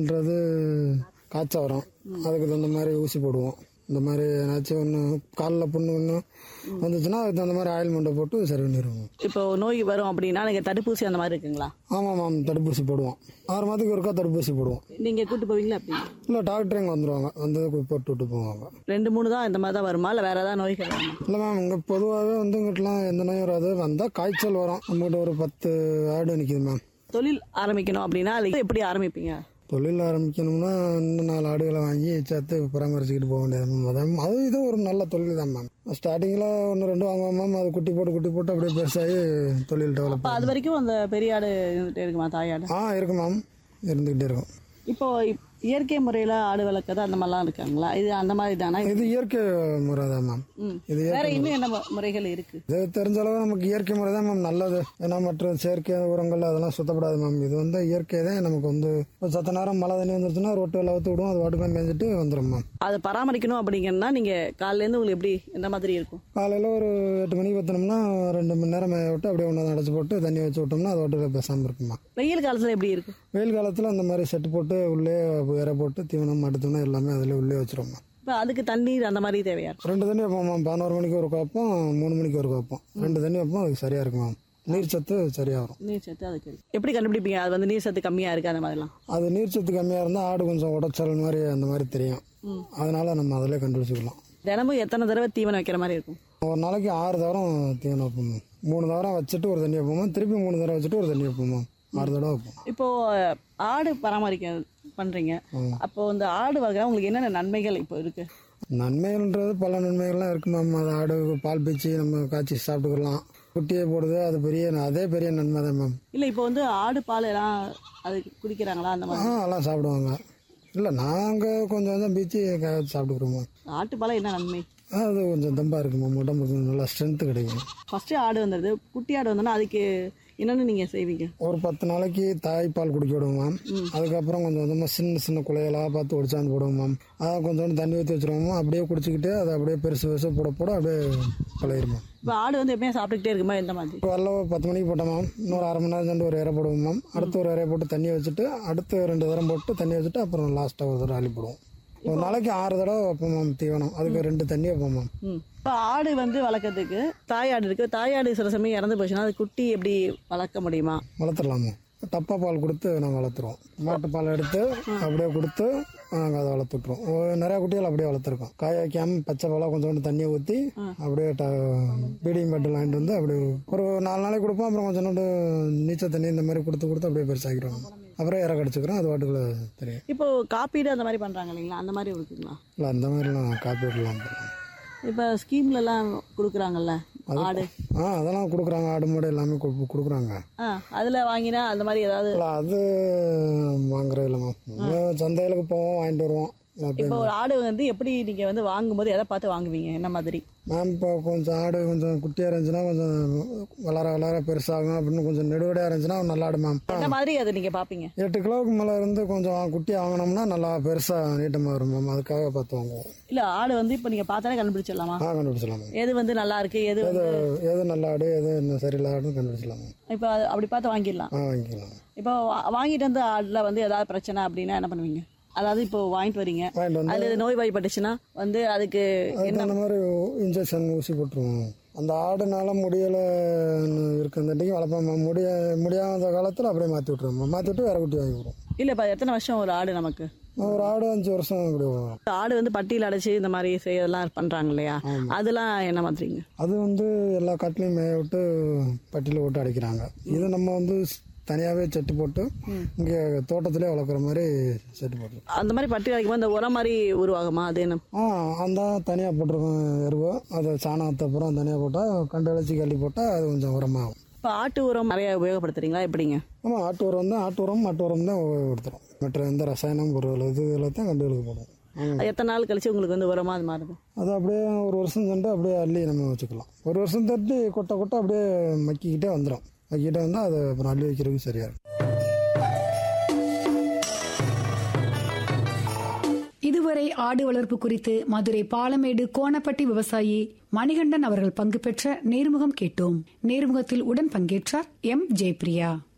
காய்ச்சல்ன்றது காய்ச்சல் வரும் அதுக்கு தகுந்த மாதிரி ஊசி போடுவோம் இந்த மாதிரி ஏதாச்சும் ஒன்று காலில் புண்ணு ஒன்று வந்துச்சுன்னா அதுக்கு தகுந்த மாதிரி ஆயில்மெண்ட்டை போட்டு சரி பண்ணிடுவோம் இப்போ நோய் வரும் அப்படின்னா நீங்க தடுப்பூசி அந்த மாதிரி இருக்குங்களா ஆமாம் ஆமாம் தடுப்பூசி போடுவோம் ஆறு மாதத்துக்கு ஒருக்கா தடுப்பூசி போடுவோம் நீங்க கூட்டு போவீங்களா அப்படி இல்லை டாக்டர் இங்கே வந்துடுவாங்க வந்து போட்டு விட்டு போவாங்க ரெண்டு மூணு தான் இந்த மாதிரி தான் வருமா இல்லை வேற ஏதாவது நோய்கள் வருமா இல்லை மேம் இங்கே பொதுவாகவே வந்து இங்கிட்டலாம் எந்த நோயும் வராது வந்தால் காய்ச்சல் வரும் நம்மகிட்ட ஒரு பத்து ஆடு நிற்கிது மேம் தொழில் ஆரம்பிக்கணும் அப்படின்னா அது எப்படி ஆரம்பிப்பீங்க தொழில் ஆரம்பிக்கணும்னா இன்னும் நாலு ஆடுகளை வாங்கி சேர்த்து பராமரிச்சுக்கிட்டு போக வேண்டியது மேம் அதான் அது இது ஒரு நல்ல தொழில் தான் மேம் ஸ்டார்டிங்கில் ஒன்று ரெண்டு வாங்குவோம் மேம் அது குட்டி போட்டு குட்டி போட்டு அப்படியே பெருசாகி தொழில் டெவலப் அப்போ அது வரைக்கும் அந்த பெரிய ஆடு இருந்துட்டே இருக்குமா தாயாடு ஆ இருக்கும் மேம் இருந்துக்கிட்டே இருக்கும் இப்போ இப்- இயற்கை முறையில் ஆடு வளர்க்குறது அந்த மாதிரிலாம் இருக்காங்களா இது அந்த மாதிரி தானா இது இயற்கை முறை தான் மேம் ம். இது வேற இன்னும் என்ன மு- முறைகள் இருக்கு இது தெரிஞ்ச அளவு நமக்கு இயற்கை முறை தான் மேம் நல்லது ஏன்னா மற்ற செயற்கை உரங்கள் அதெல்லாம் சுத்தப்படாது மேம் இது வந்து இயற்கை தான் நமக்கு வந்து இப்போ சத்த நேரம் மழை தண்ணி வந்துருச்சுன்னா ரோட்டு அவுத்து விடுவோம் அது வாட்டுக்கு மேய்ஞ்சிட்டு வந்துடும் மேம் அதை பராமரிக்கணும் அப்படிங்கன்னா நீங்க காலையில இருந்து உங்களுக்கு எப்படி எந்த மாதிரி இருக்கும் காலையில் ஒரு எட்டு மணிக்கு பத்தினோம்னா ரெண்டு மணி நேரம் மேய விட்டு அப்படியே ஒன்று அடைச்சி போட்டு தண்ணி வச்சு விட்டோம்னா அது வாட்டுக்கு பேசாமல் இருக்குமா வெயில் காலத்துல எப்படி இருக்கு வெயில் காலத்தில் அந்த மாதிரி செட்டு போட்டு உள்ளே இற போட்டு தீவனம் அடுத்தோம்னா எல்லாமே அதில் உள்ளே வச்சிருவோம் இப்போ அதுக்கு தண்ணீர் அந்த மாதிரி தேவையா இருக்கும் ரெண்டு தண்ணி வைப்போம் மேம் பதினோரு மணிக்கு ஒரு காப்போம் மூணு மணிக்கு ஒரு காப்போம் ரெண்டு தண்ணி வைப்போம் அதுக்கு சரியாக இருக்கும் மேம் நீர் சத்து சரியாக வரும் நீர் சத்து அதுக்கு இருக்கு. எப்படி கண்டுபிடிப்பீங்க அது வந்து நீர் சத்து கம்மியா இருக்கு அந்த மாதிரிலாம் அது நீர் சத்து கம்மியாக இருந்தால் ஆடு கொஞ்சம் உடச்சல் மாதிரி அந்த மாதிரி தெரியும் அதனால நம்ம அதிலே கண்டுபிடிச்சிக்கலாம் தினமும் எத்தனை தடவை தீவனம் வைக்கிற மாதிரி இருக்கும் ஒரு நாளைக்கு ஆறு தரம் தீவனம் வைப்போம் மேம். மூணு தரம் வச்சுட்டு ஒரு தண்ணி வைப்போம் மேம். திருப்பி மூணு தரம் வச்சுட்டு ஒரு தண்ணி வைப்போம் மேம். ஆறு தடவை வைப்போம் இப்போ ஆடு பராமரிக்க பண்றீங்க அப்போ இந்த ஆடு வளர்க்குற உங்களுக்கு என்னென்ன நன்மைகள் இப்போ இருக்கு நன்மைகள்ன்றது பல நன்மைகள்லாம் இருக்கு மேம் அது ஆடு பால் பீச்சு நம்ம காய்ச்சி சாப்பிட்டுக்கலாம் குட்டியை போடுது அது பெரிய அதே பெரிய நன்மை தான் மேம் இல்ல இப்போ வந்து ஆடு பால் எல்லாம் அது குடிக்கிறாங்களா அந்த ஆ மாதிரி எல்லாம் சாப்பிடுவாங்க இல்லை நாங்கள் கொஞ்சம் கொஞ்சம் பீச்சு காய வச்சு சாப்பிட்டுக்குறோம் மேம் ஆட்டு பால் என்ன நன்மை அது கொஞ்சம் தெம்பாக இருக்கு மேம் உடம்புக்கு நல்லா ஸ்ட்ரென்த்து கிடைக்கும் ஃபர்ஸ்ட் ஆடு வந்துடுது குட்டி ஆடு வந்தோன்னா அதுக்கு என்னென்னு நீங்க செய்வீங்க ஒரு பத்து நாளைக்கு தாய்ப்பால் குடிக்க விடுவோம் மேம் அதுக்கப்புறம் கொஞ்சம் கொஞ்சமாக சின்ன சின்ன குலையெல்லாம் பார்த்து ஒடிச்சாந்து போடுவோம் மேம் அதை கொஞ்சோண்டு தண்ணி ஊற்றி வச்சுருவோம் மேம். அப்படியே குடிச்சிக்கிட்டு அதை அப்படியே பெருசு பெருசாக போட போட அப்படியே பழகிரும் மேம் இப்போ ஆடு வந்து எப்பயுமே சாப்பிட்டுக்கிட்டே இருக்குமா எந்த மாதிரி இப்போ வரல ஒரு பத்து மணிக்கு போட்டோம் மேம் இன்னொரு அரை மணி நேரம் சென்று ஒரு இறை போடுவோம் மேம் அடுத்து ஒரு இறைய போட்டு தண்ணி வச்சுட்டு அடுத்து ரெண்டு தரம் போட்டு தண்ணி வச்சுட்டு அப்புறம் லாஸ்ட்டாக ஒரு தடவை அள்ளி போடுவோம் ஒரு நாளைக்கு ஆறு தடவை வைப்போம் மேம் தீவனம் அதுக்கு ரெண்டு தண்ணி வைப்போம் மேம் ம் இப்போ ஆடு வந்து வளர்க்கறதுக்கு தாயாடு இருக்கு தாயாடு சில சமயம் இறந்து போச்சுன்னா அது குட்டி எப்படி வளர்க்க முடியுமா வளர்த்துடலாம் மேம் டப்பா பால் கொடுத்து நாங்கள் வளர்த்துருவோம் மாட்டுப்பால் எடுத்து அப்படியே கொடுத்து நாங்கள் அதை வளர்த்துட்ருவோம் ஒரு நிறையா குட்டிகள் அப்படியே வளர்த்துருக்கோம் காய வைக்காமல் பச்சை பாலாக கொஞ்சோண்டு தண்ணியை ஊற்றி அப்படியே ட பீடிங் பாட்டில் வாங்கிட்டு வந்து அப்படியே ஒரு நாலு நாளைக்கு கொடுப்போம் அப்புறம் கொஞ்சோண்டு நீச்சல் தண்ணி இந்த மாதிரி கொடுத்து கொடுத்து அப்படியே பெருசாக்கிடுவோம் அப்புறம் இற கடிச்சுக்கிறோம் அது வாட்டுக்குள்ள தெரியும் இப்போ காப்பீடு அந்த மாதிரி பண்றாங்க இல்லைங்களா அந்த மாதிரி இருக்குங்களா இல்லை அந்த மாதிரிலாம் காப்பீடுலாம் இப்போ ஸ்கீம்ல எல்லாம் கொடுக்குறாங்கல்ல ஆடு ஆ அதெல்லாம் கொடுக்குறாங்க ஆடு மாடு எல்லாமே கொடு- கொடுக்குறாங்க ஆ அதுல வாங்கினா அந்த மாதிரி ஏதாவது இல்லை அது வாங்குறது இல்லை மேம் சந்தைகளுக்கு போவோம் வாங்கிட்டு வருவோம் அப்படியே இப்போ ஒரு ஆடு வந்து எப்படி நீங்க வந்து வாங்கும்போது எதை பார்த்து வாங்குவீங்க என்ன மாதிரி மேம் இப்போ கொஞ்சம் ஆடு கொஞ்சம் குட்டியாக இருந்துச்சுன்னா கொஞ்சம் வளர வளர பெருசாகும் அப்படின்னு கொஞ்சம் நெடுவடையாக இருந்துச்சுன்னா நல்ல ஆடு மேம் என்ன மாதிரி அதை நீங்க பாப்பீங்க எட்டு கிலோவுக்கு மேலே இருந்து கொஞ்சம் குட்டியாக வாங்கினோம்னா நல்லா பெருசாக நீட்டமாக வரும் மேம் அதுக்காக பார்த்து வாங்குவோம் இல்ல ஆடு வந்து இப்போ நீங்க பார்த்தாலே கண்டுபிடிச்சிடலாமா ஆ கண்டுபிடிச்சலாம் மேம் எது வந்து நல்லா இருக்கு எது வந்து எது நல்ல ஆடு எது இன்னும் சரியில்லை ஆடுன்னு கண்டுபிடிச்சலாம் மேம் இப்போ அது அப்படி பார்த்து வாங்கிடலாம் ஆ வாங்கிக்கலாம் இப்போ வா- வாங்கிட்டு வந்து ஆடுல வந்து ஏதாவது பிரச்சனை அப்படின்னா என்ன பண்ணுவீங்க அதாவது இப்போ வாங்கிட்டு வரீங்க வாங்கிட்டு வந்து அதுல நோய் வாய்ப்பட்டுச்சுன்னா வந்து அதுக்கு அதுக்கு அந்த மாதிரி இன்ஜெக்ஷன் ஊசி போட்டுருவோம் அந்த ஆடுனால முடியலை இருக்கிறதாட்டிக்கு வளர்ப்போம் மேம். முடிய முடியாத காலத்தில் அப்படியே மாற்றி விட்ருவோம் மாற்றி விட்டு வேற குட்டி வாங்கி விடுவோம் இல்ல இப்போ எத்தனை வருஷம் ஒரு ஆடு நமக்கு ஒரு ஆடு அஞ்சு வருஷம் இப்படி வரும் ஆடு வந்து பட்டியல் அடைச்சு இந்த மாதிரி செய்யறதெல்லாம் பண்றாங்க இல்லையா அதெல்லாம் என்ன மாதிரிங்க அது வந்து எல்லா காட்டிலையும் மேய விட்டு பட்டியில் விட்டு அடைக்கிறாங்க இது நம்ம வந்து தனியாகவே செட்டு போட்டு இங்கே தோட்டத்திலே வளர்க்குற மாதிரி செட்டு போட்டு அந்த மாதிரி பட்டியல் அடைக்கும்போது இந்த உரம் மாதிரி உருவாகுமா அது என்ன ஆ அந்த தனியாக போட்டிருக்கோம் எருவு அதை சாணத்தை அப்புறம் தனியாக போட்டால் கண்டு அழைச்சி கள்ளி போட்டால் அது கொஞ்சம் உரமாகும் இப்போ ஆட்டு உரம் நிறைய உபயோகப்படுத்துறீங்களா எப்படிங்க ஆமாம் ஆட்டு உரம் தான் ஆட்டு உரம் மாட்டு உரம் தான் உபயோகப்படுத்துகிறோம் மற்ற எந்த ரசாயனம் பொருள் இது எல்லாத்தையும் கண்டுகளுக்கு போடுவோம் அது எத்தனை நாள் கழிச்சு உங்களுக்கு வந்து உரமா அது மாறுது அது அப்படியே ஒரு வருஷம் சென்று அப்படியே அள்ளி நம்ம வச்சுக்கலாம் ஒரு வருஷம் தட்டி கொட்டை கொட்டை அப்படியே மக்கிக்கிட்டே வந்துடும் மக்கிக்கிட்டே வந்தால் அது அப்புறம் அள்ளி வைக்கிறதுக்கு சரியாக இருக்கும் இதுவரை ஆடு வளர்ப்பு குறித்து மதுரை பாலமேடு கோணப்பட்டி விவசாயி மணிகண்டன் அவர்கள் பங்கு பெற்ற நேர்முகம் கேட்டோம் நேர்முகத்தில் உடன் பங்கேற்றார் எம் ஜெயபிரியா